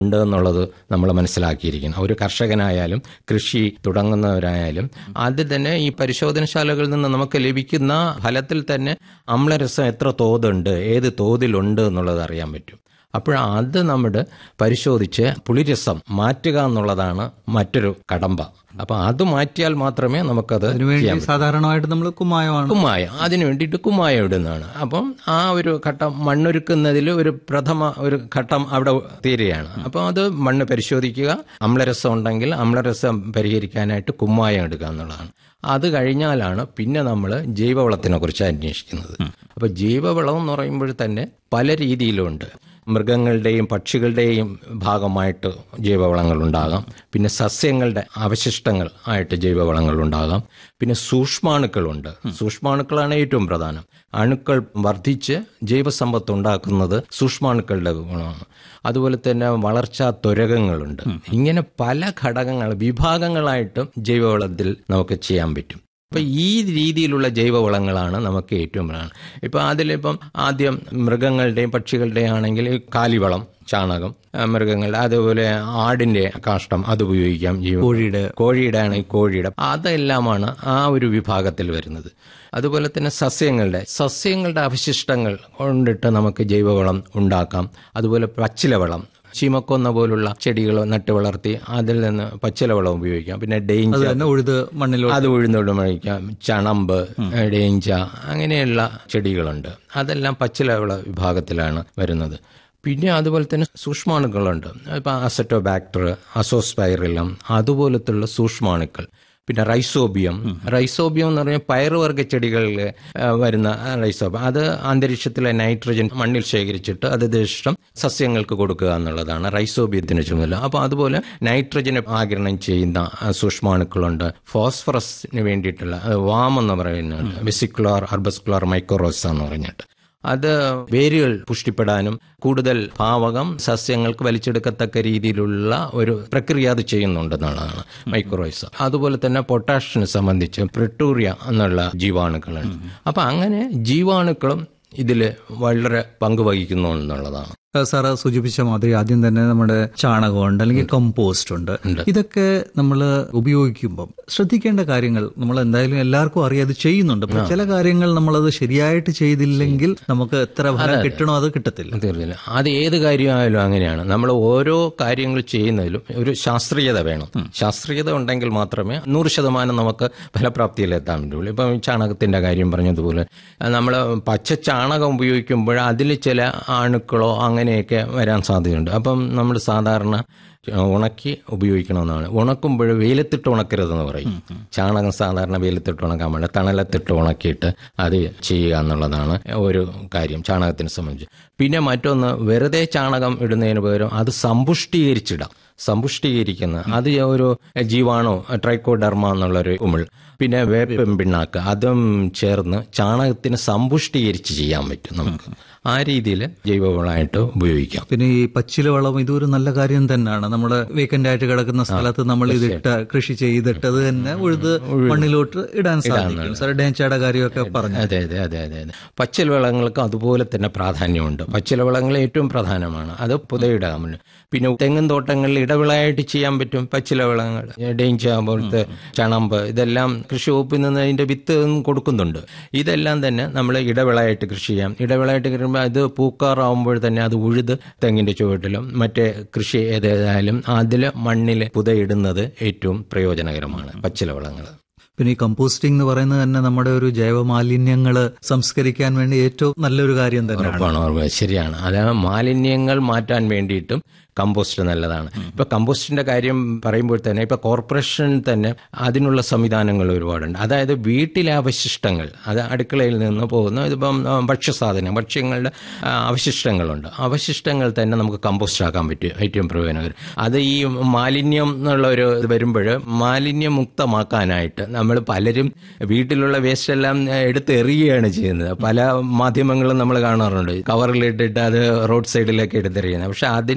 ഉണ്ട് എന്നുള്ളത് നമ്മൾ മനസ്സിലാക്കിയിരിക്കണം ഒരു കർഷകനായാലും കൃഷി തുടങ്ങുന്നവരായാലും ആദ്യം തന്നെ ഈ പരിശോധനശാലകളിൽ നിന്ന് നമുക്ക് ലഭിക്കുന്ന ഫലത്തിൽ തന്നെ അമ്ലരസം എത്ര തോതുണ്ട് ഏത് തോതിലുണ്ട് എന്നുള്ളത് അറിയാൻ പറ്റും അപ്പോൾ അത് നമ്മുടെ പരിശോധിച്ച് പുളിരസം മാറ്റുക എന്നുള്ളതാണ് മറ്റൊരു കടമ്പ അപ്പൊ അത് മാറ്റിയാൽ മാത്രമേ നമുക്കത് അതിനുവേണ്ടി സാധാരണമായിട്ട് നമ്മൾ കുമ്മായമാണ് കുമ്മായ അതിനു വേണ്ടിയിട്ട് കുമ്മായ ഇടുന്നതാണ് അപ്പം ആ ഒരു ഘട്ടം മണ്ണൊരുക്കുന്നതിൽ ഒരു പ്രഥമ ഒരു ഘട്ടം അവിടെ തീരുകയാണ് അപ്പം അത് മണ്ണ് പരിശോധിക്കുക അമ്ലരസം ഉണ്ടെങ്കിൽ അമ്ലരസം പരിഹരിക്കാനായിട്ട് കുമ്മായം എടുക്കുക എന്നുള്ളതാണ് അത് കഴിഞ്ഞാലാണ് പിന്നെ നമ്മൾ ജൈവവളത്തിനെ കുറിച്ച് അന്വേഷിക്കുന്നത് അപ്പൊ ജൈവവളം എന്ന് പറയുമ്പോൾ തന്നെ പല രീതിയിലുണ്ട് മൃഗങ്ങളുടെയും പക്ഷികളുടെയും ഭാഗമായിട്ട് ജൈവവളങ്ങൾ ഉണ്ടാകാം പിന്നെ സസ്യങ്ങളുടെ അവശിഷ്ടങ്ങൾ ആയിട്ട് ജൈവവളങ്ങൾ ഉണ്ടാകാം പിന്നെ സൂക്ഷ്മാണുക്കളുണ്ട് സൂക്ഷ്മാണുക്കളാണ് ഏറ്റവും പ്രധാനം അണുക്കൾ വർദ്ധിച്ച് ജൈവസമ്പത്ത് ഉണ്ടാക്കുന്നത് സൂക്ഷ്മാണുക്കളുടെ ഗുണമാണ് അതുപോലെ തന്നെ വളർച്ചാ ത്വരകങ്ങളുണ്ട് ഇങ്ങനെ പല ഘടകങ്ങൾ വിഭാഗങ്ങളായിട്ടും ജൈവവളത്തിൽ നമുക്ക് ചെയ്യാൻ പറ്റും അപ്പൊ ഈ രീതിയിലുള്ള ജൈവവളങ്ങളാണ് നമുക്ക് ഏറ്റവും പ്രധാനം ഇപ്പൊ അതിലിപ്പം ആദ്യം മൃഗങ്ങളുടെയും പക്ഷികളുടെയും ആണെങ്കിൽ ഈ കാലിവളം ചാണകം ആ, മൃഗങ്ങളുടെ അതുപോലെ ആടിന്റെ കാഷ്ടം അത് ഉപയോഗിക്കാം ജീവ കോഴിയുടെ കോഴിയുടെ ആണെങ്കിൽ കോഴിയുടെ അതെല്ലാമാണ് ആ ഒരു വിഭാഗത്തിൽ വരുന്നത് അതുപോലെ തന്നെ സസ്യങ്ങളുടെ സസ്യങ്ങളുടെ അവശിഷ്ടങ്ങൾ കൊണ്ടിട്ട് നമുക്ക് ജൈവവളം ഉണ്ടാക്കാം അതുപോലെ പച്ചിലവളം ചീമക്കൊന്ന പോലുള്ള ചെടികൾ നട്ടു വളർത്തി അതിൽ നിന്ന് പച്ചിലവളം ഉപയോഗിക്കാം പിന്നെ അത് ഡെയിഞ്ചർ തന്നെ ഉഴുത് മണ്ണിലോ അത് ഉഴുന്നോട് മഴിക്കാം ചണമ്പ് ഡേഞ്ച അങ്ങനെയുള്ള ചെടികളുണ്ട് അതെല്ലാം പച്ചിലവിള വിഭാഗത്തിലാണ് വരുന്നത് പിന്നെ അതുപോലെ തന്നെ സൂക്ഷ്മാണുക്കളുണ്ട് ഇപ്പം അസറ്റോബാക്ടർ അസോസ്പൈറിലം അതുപോലത്തുള്ള സൂക്ഷ്മാണുക്കൾ പിന്നെ റൈസോബിയം റൈസോബിയം എന്ന് പറഞ്ഞാൽ പയറുവർഗ്ഗ ചെടികളിൽ ആ, വരുന്ന റൈസോബിയം അത് അന്തരീക്ഷത്തിലെ നൈട്രജൻ മണ്ണിൽ ശേഖരിച്ചിട്ട് അത് ദശം സസ്യങ്ങൾക്ക് കൊടുക്കുക എന്നുള്ളതാണ് റൈസോബിയത്തിന് ചുമതല അപ്പോൾ അതുപോലെ നൈട്രജന് ആകിരണം ചെയ്യുന്ന ആ, സൂക്ഷ്മാണുക്കളുണ്ട് ഫോസ്ഫറസിന് വേണ്ടിയിട്ടുള്ള അത് വാം എന്ന് പറയുന്നുണ്ട് വെസിക്കുലാർ അർബസ്കുലാർ മൈക്രോറോസ എന്ന് പറഞ്ഞിട്ട് അത് വേരുകൾ പുഷ്ടിപ്പെടാനും കൂടുതൽ പാവകം സസ്യങ്ങൾക്ക് വലിച്ചെടുക്കത്തക്ക രീതിയിലുള്ള ഒരു പ്രക്രിയ അത് ചെയ്യുന്നുണ്ടെന്നുള്ളതാണ് മൈക്രോയ്സ് അതുപോലെ തന്നെ പൊട്ടാഷിനെ സംബന്ധിച്ച് പ്രിട്ടൂറിയ എന്നുള്ള ജീവാണുക്കളുണ്ട് അപ്പൊ അങ്ങനെ ജീവാണുക്കളും ഇതിൽ വളരെ പങ്കുവഹിക്കുന്നു എന്നുള്ളതാണ് സാറ് സൂചിപ്പിച്ച മാതിരി ആദ്യം തന്നെ നമ്മുടെ ചാണകമുണ്ട് അല്ലെങ്കിൽ കമ്പോസ്റ്റ് ഉണ്ട് ഇതൊക്കെ നമ്മൾ ഉപയോഗിക്കുമ്പം ശ്രദ്ധിക്കേണ്ട കാര്യങ്ങൾ നമ്മൾ എന്തായാലും എല്ലാവർക്കും അറിയാം അത് ചെയ്യുന്നുണ്ട് പക്ഷെ ചില കാര്യങ്ങൾ നമ്മളത് ശരിയായിട്ട് ചെയ്തില്ലെങ്കിൽ നമുക്ക് എത്ര ഫലം കിട്ടണോ അത് കിട്ടത്തില്ല തീർച്ചയായും അത് ഏത് കാര്യമായാലും അങ്ങനെയാണ് നമ്മൾ ഓരോ കാര്യങ്ങൾ ചെയ്യുന്നതിലും ഒരു ശാസ്ത്രീയത വേണം ശാസ്ത്രീയത ഉണ്ടെങ്കിൽ മാത്രമേ നൂറ് ശതമാനം നമുക്ക് ഫലപ്രാപ്തിയിൽ എത്താൻ പറ്റുള്ളൂ ഇപ്പം ചാണകത്തിന്റെ കാര്യം പറഞ്ഞതുപോലെ നമ്മൾ പച്ച ചാണകം ഉപയോഗിക്കുമ്പോൾ അതിൽ ചില അണുക്കളോ അങ്ങനെയൊക്കെ വരാൻ സാധ്യതയുണ്ട് അപ്പം നമ്മൾ സാധാരണ ഉണക്കി ഉപയോഗിക്കണമെന്നാണ് ഉണക്കുമ്പോൾ വെയിലത്തിട്ട് ഉണക്കരുതെന്ന് പറയും ചാണകം സാധാരണ വെയിലത്തിട്ട് ഉണക്കാൻ പാടില്ല തണലത്തിട്ട് ഉണക്കിയിട്ട് അത് ചെയ്യുക എന്നുള്ളതാണ് ഒരു കാര്യം ചാണകത്തിനെ സംബന്ധിച്ച് പിന്നെ മറ്റൊന്ന് വെറുതെ ചാണകം ഇടുന്നതിന് പകരം അത് സമ്പുഷ്ടീകരിച്ചിടാം സമ്പുഷ്ടീകരിക്കുന്ന അത് ഒരു ജീവാണു ട്രൈക്കോഡർമ എന്നുള്ളൊരു ഉമിൾ പിന്നെ വേപ്പൻ പിണ്ണാക്ക് അതും ചേർന്ന് ചാണകത്തിന് സമ്പുഷ്ടീകരിച്ച് ചെയ്യാൻ പറ്റും നമുക്ക് ആ രീതിയിൽ ജൈവവളമായിട്ട് ഉപയോഗിക്കാം പിന്നെ ഈ പച്ചില വളം ഇതൊരു നല്ല കാര്യം തന്നെയാണ് നമ്മുടെ വേക്കന്റ് ആയിട്ട് കിടക്കുന്ന സ്ഥലത്ത് നമ്മൾ ഇതിട്ട് കൃഷി ചെയ്തിട്ട് അത് തന്നെ ഉഴുത് മണ്ണിലോട്ട് ഇടാൻ സാധിക്കും സാർ ഡേഞ്ചയുടെ കാര്യമൊക്കെ പറഞ്ഞു അതെ അതെ അതെ അതെ അതെ പച്ചില വളങ്ങൾക്ക് അതുപോലെ തന്നെ പ്രാധാന്യമുണ്ട് പച്ചില വളങ്ങൾ ഏറ്റവും പ്രധാനമാണ് അത് പുതയിടാൻ പിന്നെ തെങ്ങും തോട്ടങ്ങളിൽ ഇടവിളയായിട്ട് ചെയ്യാൻ പറ്റും പച്ചില വളങ്ങൾ ഡേഞ്ച പോലത്തെ ചണമ്പ് ഇതെല്ലാം കൃഷി വകുപ്പിൽ നിന്ന് അതിന്റെ വിത്ത് കൊടുക്കുന്നുണ്ട് ഇതെല്ലാം തന്നെ നമ്മൾ ഇടവിളയായിട്ട് കൃഷി ചെയ്യാം ഇടവിളയായിട്ട് കഴിയുമ്പോൾ അത് പൂക്കാറാവുമ്പോൾ തന്നെ അത് ഉഴുത് തെങ്ങിന്റെ ചുവട്ടിലും മറ്റേ കൃഷി ഏതായാലും അതിൽ മണ്ണിൽ പുതയിടുന്നത് ഏറ്റവും പ്രയോജനകരമാണ് പച്ചില വളങ്ങൾ പിന്നെ ഈ കമ്പോസ്റ്റിംഗ് എന്ന് പറയുന്നത് തന്നെ നമ്മുടെ ഒരു ജൈവ മാലിന്യങ്ങൾ സംസ്കരിക്കാൻ വേണ്ടി ഏറ്റവും നല്ലൊരു കാര്യം തന്നെയാണ് ഉറപ്പാണ് ഉറപ്പ് ശരിയാണ് അത് മാലിന്യങ്ങൾ മാറ്റാൻ വേണ്ടിയിട്ടും കമ്പോസ്റ്റ് നല്ലതാണ് ഇപ്പൊ കമ്പോസ്റ്റിന്റെ കാര്യം പറയുമ്പോൾ തന്നെ ഇപ്പൊ കോർപ്പറേഷൻ തന്നെ അതിനുള്ള സംവിധാനങ്ങൾ ഒരുപാടുണ്ട് അതായത് വീട്ടിലെ അവശിഷ്ടങ്ങൾ അത് അടുക്കളയിൽ നിന്ന് പോകുന്ന ഇതിപ്പം ആ, ഭക്ഷ്യസാധനം ഭക്ഷ്യങ്ങളുടെ ആ, അവശിഷ്ടങ്ങളുണ്ട് അവശിഷ്ടങ്ങൾ തന്നെ നമുക്ക് കമ്പോസ്റ്റ് ആക്കാൻ പറ്റും ഏറ്റവും പ്രയോജനകരം അത് ഈ മാലിന്യം എന്നുള്ള ഒരു ഇത് വരുമ്പോൾ മാലിന്യം മുക്തമാക്കാനായിട്ട് നമ്മൾ പലരും വീട്ടിലുള്ള വേസ്റ്റ് എല്ലാം എടുത്ത് എറിയുകയാണ് ചെയ്യുന്നത് പല മാധ്യമങ്ങളും നമ്മൾ കാണാറുണ്ട് കവറിലിട്ടിട്ട് അത് റോഡ് സൈഡിലേക്ക് എടുത്തെറിയുന്നത് പക്ഷെ അതിന്റെ ഒരു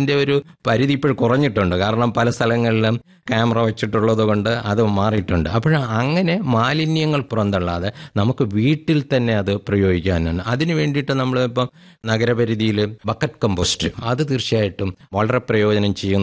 പരിധി ഇപ്പോൾ കുറഞ്ഞിട്ടുണ്ട് കാരണം പല സ്ഥലങ്ങളിലും ക്യാമറ വെച്ചിട്ടുള്ളത് കൊണ്ട് അത് മാറിയിട്ടുണ്ട് അപ്പോൾ അങ്ങനെ മാലിന്യങ്ങൾ പുറന്തള്ളാതെ നമുക്ക് വീട്ടിൽ തന്നെ അത് പ്രയോഗിക്കാനാണ് അതിന് വേണ്ടിയിട്ട് നമ്മൾ ഇപ്പം നഗരപരിധിയിൽ ബക്കറ്റ് കമ്പോസ്റ്റ് അത് തീർച്ചയായിട്ടും വളരെ പ്രയോജനം ചെയ്യുന്ന